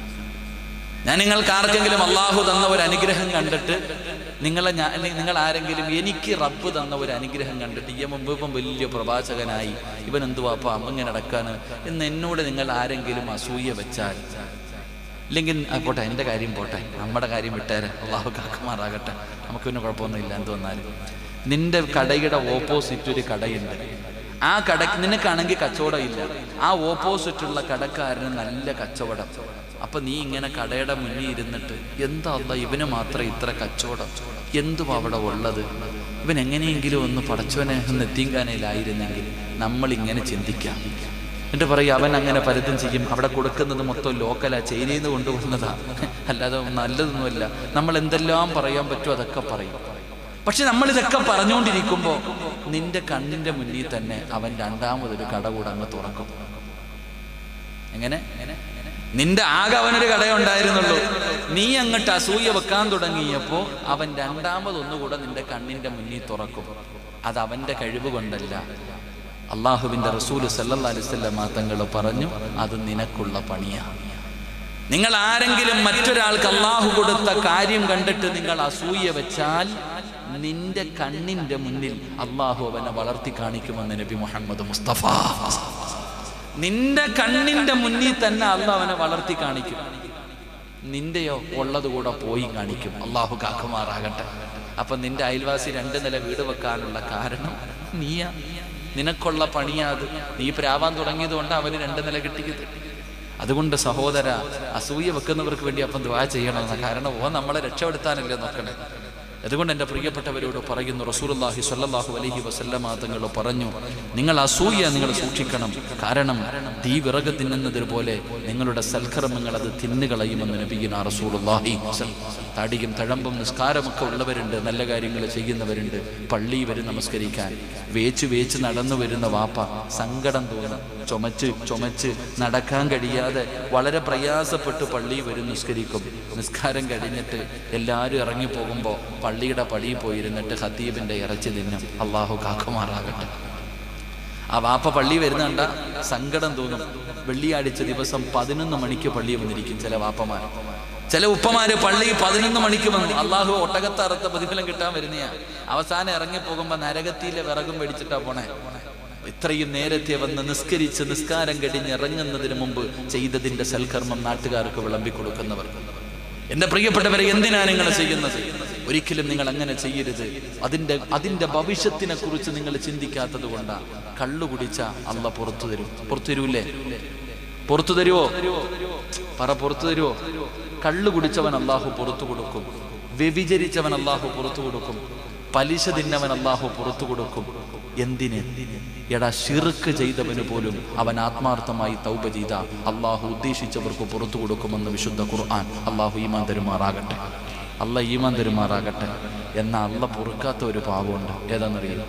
ഞാൻ നിങ്ങൾക്ക് ആർക്കെങ്കിലും അള്ളാഹു തന്ന ഒരു അനുഗ്രഹം കണ്ടിട്ട് നിങ്ങളെ ഞാൻ അല്ലെങ്കിൽ നിങ്ങൾ ആരെങ്കിലും എനിക്ക് റബ്ബ് തന്ന ഒരു അനുഗ്രഹം കണ്ടിട്ട് ഈ മുമ്പ് ഇപ്പം വലിയ പ്രവാചകനായി ഇവൻ എന്തുവാപ്പ ഇങ്ങനെ നടക്കാണ് എന്ന് എന്നോട് നിങ്ങൾ ആരെങ്കിലും അസൂയ വെച്ചാൽ ഇല്ലെങ്കിൽ ആ, പോട്ടെ എൻ്റെ കാര്യം പോട്ടെ നമ്മുടെ കാര്യം വിട്ടേരെ അള്ളാഹു കാക്കുമാറാകട്ടെ നമുക്ക് പിന്നെ കുഴപ്പമൊന്നുമില്ല എന്ത് വന്നാലും നിന്റെ കടയുടെ ഓപ്പോസിറ്റ് ഒരു കടയുണ്ട് ആ കട നിനക്കാണെങ്കിൽ കച്ചവടം ഇല്ല ആ ഓപ്പോസിറ്റുള്ള കടക്കാരന് നല്ല കച്ചവടം അപ്പൊ നീ ഇങ്ങനെ കടയുടെ മുന്നിൽ ഇരുന്നിട്ട് എന്താ അല്ല ഇവന് മാത്രം ഇത്ര കച്ചവടം എന്തുവാ അവിടെ ഉള്ളത് ഇവൻ എങ്ങനെയെങ്കിലും ഒന്ന് പടച്ചവനെ ഒന്ന് എത്തിങ്കാനയിലായിരുന്നെങ്കിൽ നമ്മൾ ഇങ്ങനെ ചിന്തിക്കാം എന്നിട്ട് പറയും അവൻ അങ്ങനെ പലതും ചെയ്യും അവിടെ കൊടുക്കുന്നത് മൊത്തം ലോക്കലാ ചൈനയിൽ നിന്ന് കൊണ്ടുവന്നതാ അല്ലാതെ നല്ലതൊന്നുമല്ല നമ്മൾ എന്തെല്ലാം പറയാൻ പറ്റുമോ അതൊക്കെ പറയും പക്ഷെ നമ്മൾ ഇതൊക്കെ പറഞ്ഞുകൊണ്ടിരിക്കുമ്പോൾ നിന്റെ കണ്ണിന്റെ മുന്നിൽ തന്നെ അവൻ രണ്ടാമതൊരു കട കൂടെ അങ്ങ് തുറക്കും എങ്ങനെ നിന്റെ ആകെ അവനൊരു കടയുണ്ടായിരുന്നുള്ളൂ നീ അങ്ങോട്ട് അസൂയ വെക്കാൻ തുടങ്ങിയപ്പോൾ അവൻ രണ്ടാമതൊന്നുകൂടെ നിന്റെ കണ്ണിന്റെ മുന്നിൽ തുറക്കും അത് അവന്റെ കഴിവ് കൊണ്ടല്ല അള്ളാഹുവിന്റെ റസൂല് സല്ലല്ലാഹു അലൈഹി വസല്ലം തങ്ങൾ പറഞ്ഞു അത് നിനക്കുള്ള പണിയാണ് നിങ്ങൾ ആരെങ്കിലും മറ്റൊരാൾക്ക് അള്ളാഹു കൊടുത്ത കാര്യം കണ്ടിട്ട് നിങ്ങൾ അസൂയ വെച്ചാൽ നിന്റെ കണ്ണിന്റെ മുന്നിൽ അള്ളാഹു അവനെ വളർത്തി കാണിക്കുമെന്ന് നബി മുഹമ്മദ് മുസ്തഫ നിന്റെ കണ്ണിന്റെ മുന്നിൽ തന്നെ അല്ല അവനെ വളർത്തി കാണിക്കും നിന്റെയോ ഉള്ളത് കൂടെ പോയി കാണിക്കും അള്ളാഹു കാക്കുമാറാകട്ടെ അപ്പൊ നിന്റെ അയൽവാസി രണ്ട് നില വീട് വെക്കാനുള്ള കാരണം നീയാ നിനക്കുള്ള പണിയാ അത് നീ പ്രാവാൻ തുടങ്ങിയത് കൊണ്ട് അവന് രണ്ട് നില കിട്ടിയത് അതുകൊണ്ട് സഹോദര അസൂയ വെക്കുന്നവർക്ക് വേണ്ടി അപ്പം ദ്വാ ചെയ്യണമെന്ന് കാരണം ഓ നമ്മളെ രക്ഷപ്പെടുത്താനല്ലേ നോക്കണേ അതുകൊണ്ട് എൻ്റെ പ്രിയപ്പെട്ടവരോട് പറയുന്നു റസൂലുള്ളാഹി സ്വല്ലല്ലാഹു അലൈഹി വസല്ലമ തങ്ങൾ പറഞ്ഞു നിങ്ങൾ അസൂയ നിങ്ങൾ സൂക്ഷിക്കണം കാരണം തീ വിറക് തിന്നുന്നതിന് പോലെ നിങ്ങളുടെ സൽക്കർമ്മങ്ങൾ അത് തിന്നുകളയുമെന്ന് നബിയിന റസൂലുള്ളാഹി തടിയും തഴമ്പും നിസ്കാരമൊക്കെ ഉള്ളവരുണ്ട് നല്ല കാര്യങ്ങൾ ചെയ്യുന്നവരുണ്ട് പള്ളി വരും നമസ്കരിക്കാൻ വേച്ച് വേച്ച് നടന്നു വരുന്ന വാപ്പ സങ്കടം തോന്നും ചുമച്ച് ചുമച്ച് നടക്കാൻ കഴിയാതെ വളരെ പ്രയാസപ്പെട്ട് പള്ളി വരും നിസ്കരിക്കും നിസ്കാരം കഴിഞ്ഞിട്ട് എല്ലാവരും ഇറങ്ങിപ്പോകുമ്പോൾ പള്ളിയുടെ പടിയിൽ പോയിരുന്നിട്ട് ഹത്തീബിൻ്റെ ഇറച്ചി തിന്നും അള്ളാഹു കാക്കുമാറാകട്ടെ ആ വാപ്പ പള്ളി വരുന്നുണ്ട സങ്കടം തോന്നും വെള്ളിയാഴ്ച ദിവസം പതിനൊന്ന് മണിക്ക് പള്ളി വന്നിരിക്കും ചില വാപ്പമാർ ചില ഉപ്പമാര് പള്ളി പതിനൊന്ന് മണിക്ക് വന്നു അള്ളാഹു ഒട്ടകത്തറുത്ത പ്രതിഫലം കിട്ടാൻ വരുന്നയാ അവസാനം ഇറങ്ങിപ്പോകുമ്പോ നരകത്തിയിലെ വിറകും മേടിച്ചിട്ടാ പോണേ ഇത്രയും നേരത്തെ വന്ന് നിസ്കരിച്ച് നിസ്കാരം കഴിഞ്ഞ് ഇറങ്ങുന്നതിന് മുമ്പ് ചെയ്തതിന്റെ സൽക്കർമ്മം നാട്ടുകാർക്ക് വിളമ്പി കൊടുക്കുന്നവർ എന്റെ പ്രിയപ്പെട്ടവരെ എന്തിനാ നിങ്ങൾ ചെയ്യുന്നത് ഒരിക്കലും നിങ്ങൾ അങ്ങനെ ചെയ്യരുത് അതിന്റെ അതിന്റെ ഭവിഷ്യത്തിനെ കുറിച്ച് നിങ്ങൾ ചിന്തിക്കാത്തത് കൊണ്ടാ കള്ളു കുടിച്ച അല്ല പുറത്തു തരും പുറത്തു തരൂല്ലേ പുറത്തു തരുവോ പറ പുറത്തു തരുവോ കള്ളു കുടിച്ചവൻ അള്ളാഹു പുറത്തു കൊടുക്കും വ്യഭിചരിച്ചവൻ അള്ളാഹു പുറത്തു കൊടുക്കും പലിശ തിന്നവൻ അള്ളാഹു പുറത്തു കൊടുക്കും എന്തിന് എടാ ഷിർക്ക് ചെയ്തവന് പോലും അവൻ ആത്മാർത്ഥമായി തൗബ ചെയ്ത അള്ളാഹു ഉദ്ദേശിച്ചവർക്ക് പുറത്തു കൊടുക്കുമെന്ന് വിശുദ്ധ ഖുർആൻ അള്ളാഹു ഈമാൻ തരുമാറാകട്ടെ അല്ല ഈമാൻ തരുമാറാകട്ടെ എന്നാൽ അല്ല പൊറുക്കാത്ത ഒരു പാവമുണ്ട് ഏതാണെന്നറിയാം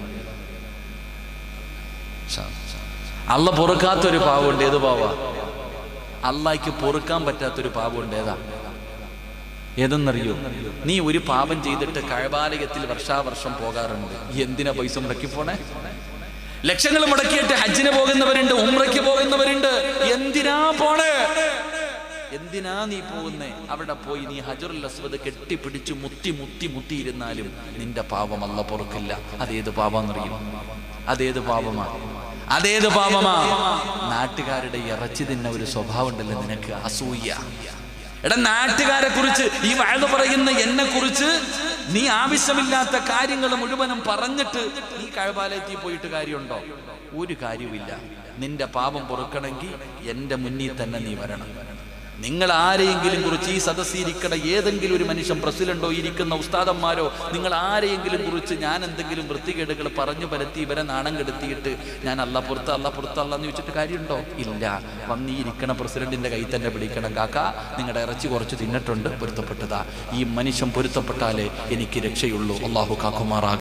അല്ല പൊറുക്കാത്ത ഒരു പാവമുണ്ട് ഏത് പാവ അള്ളാഹിക്ക് പൊറുക്കാൻ പറ്റാത്തൊരു പാവമുണ്ട് ഏതാ ഏതെന്നറിയോ നീ ഒരു പാപം ചെയ്തിട്ട് കഴബാലയത്തിൽ വർഷാവർഷം പോകാറുണ്ട് എന്തിനാ പൈസ മുടക്കി പോണേ ലക്ഷങ്ങൾ മുടക്കിയിട്ട് ഹജ്ജിന് പോകുന്നവരുണ്ട് ഉമ്രയ്ക്ക് പോകുന്നവരുണ്ട് എന്തിനാ പോണേ എന്തിനാ നീ പോകുന്നേ അവിടെ പോയി നീ ഹജറുൽ അസ്വദ് കെട്ടിപ്പിടിച്ച് മുത്തി മുത്തി മുത്തിയിരുന്നാലും നിന്റെ പാപം അല്ല പൊറുക്കില്ല അതേത് പാപമെന്നറിയും അതേത് പാപമാ അതേത് പാപമാ നാട്ടുകാരുടെ ഇറച്ചി തിന്ന ഒരു സ്വഭാവം ഉണ്ടല്ലോ നിനക്ക് അസൂയ എടാ നാട്ടുകാരെ കുറിച്ച് ഈ വാഴ്ന്ന പറയുന്ന എന്നെ കുറിച്ച് നീ ആവശ്യമില്ലാത്ത കാര്യങ്ങൾ മുഴുവനും പറഞ്ഞിട്ട് നീ കഴബാലയത്തിൽ പോയിട്ട് കാര്യമുണ്ടോ ഒരു കാര്യവുമില്ല നിന്റെ പാപം പൊറുക്കണമെങ്കിൽ എന്റെ മുന്നിൽ തന്നെ നീ വരണം നിങ്ങൾ ആരെയെങ്കിലും കുറിച്ച് ഈ സദസ്സിരിക്കണ ഏതെങ്കിലും ഒരു മനുഷ്യൻ പ്രസിഡന്റോ ഇരിക്കുന്ന ഉസ്താദന്മാരോ നിങ്ങൾ ആരെയെങ്കിലും കുറിച്ച് ഞാൻ എന്തെങ്കിലും വൃത്തികേടുകൾ പറഞ്ഞു പരത്തി ഇവരെ നാണം കെടുത്തിയിട്ട് ഞാൻ അല്ല പുറത്ത് അല്ല പുറത്ത് അല്ല എന്ന് ചോദിച്ചിട്ട് കാര്യമുണ്ടോ ഇല്ല വന്ന് ഈ ഇരിക്കണ പ്രസിഡന്റിന്റെ കൈ തന്നെ പിടിക്കണം കാക്ക നിങ്ങളുടെ ഇറച്ചി കുറച്ച് തിന്നിട്ടുണ്ട് പൊരുത്തപ്പെട്ടതാ ഈ മനുഷ്യൻ പൊരുത്തപ്പെട്ടാലേ എനിക്ക് രക്ഷയുള്ളൂ അള്ളാഹു കാക്കുമാറാകും